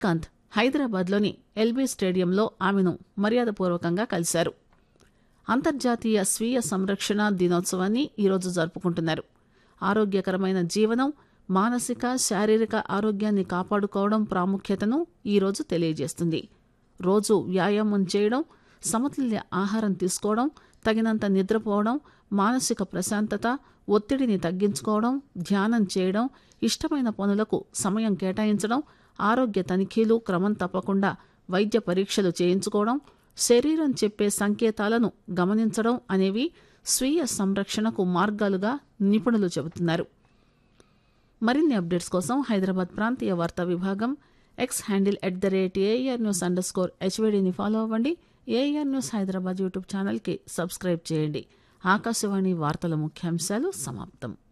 కాంత్ హైదరాబాద్లోని ఎల్బీ స్టేడియంలో ఆమెను మర్యాదపూర్వకంగా కలిశారు అంతర్జాతీయ స్వీయ సంరక్షణ దినోత్సవాన్ని ఈరోజు జరుపుకుంటున్నారు ఆరోగ్యకరమైన జీవనం మానసిక శారీరక ఆరోగ్యాన్ని కాపాడుకోవడం ప్రాముఖ్యతను ఈరోజు తెలియజేస్తుంది రోజు వ్యాయామం చేయడం సమతుల్య ఆహారం తీసుకోవడం తగినంత నిద్రపోవడం మానసిక ప్రశాంతత ఒత్తిడిని తగ్గించుకోవడం ధ్యానం చేయడం ఇష్టమైన పనులకు సమయం కేటాయించడం ఆరోగ్య తనిఖీలు క్రమం తప్పకుండా వైద్య పరీక్షలు చేయించుకోవడం శరీరం చెప్పే సంకేతాలను గమనించడం అనేవి స్వీయ సంరక్షణకు మార్గాలుగా నిపుణులు చెబుతున్నారు మరిన్ని అప్డేట్స్ కోసం హైదరాబాద్ ప్రాంతీయ వార్తా విభాగం X handle at the rate AR news underscore స్కోర్ హెచ్వీడీని ఫాలో అవ్వండి ఏఆర్ న్యూస్ హైదరాబాద్ యూట్యూబ్ ఛానల్కి సబ్స్క్రైబ్ చేయండి ఆకాశవాణి వార్తల ముఖ్యాంశాలు సమాప్తం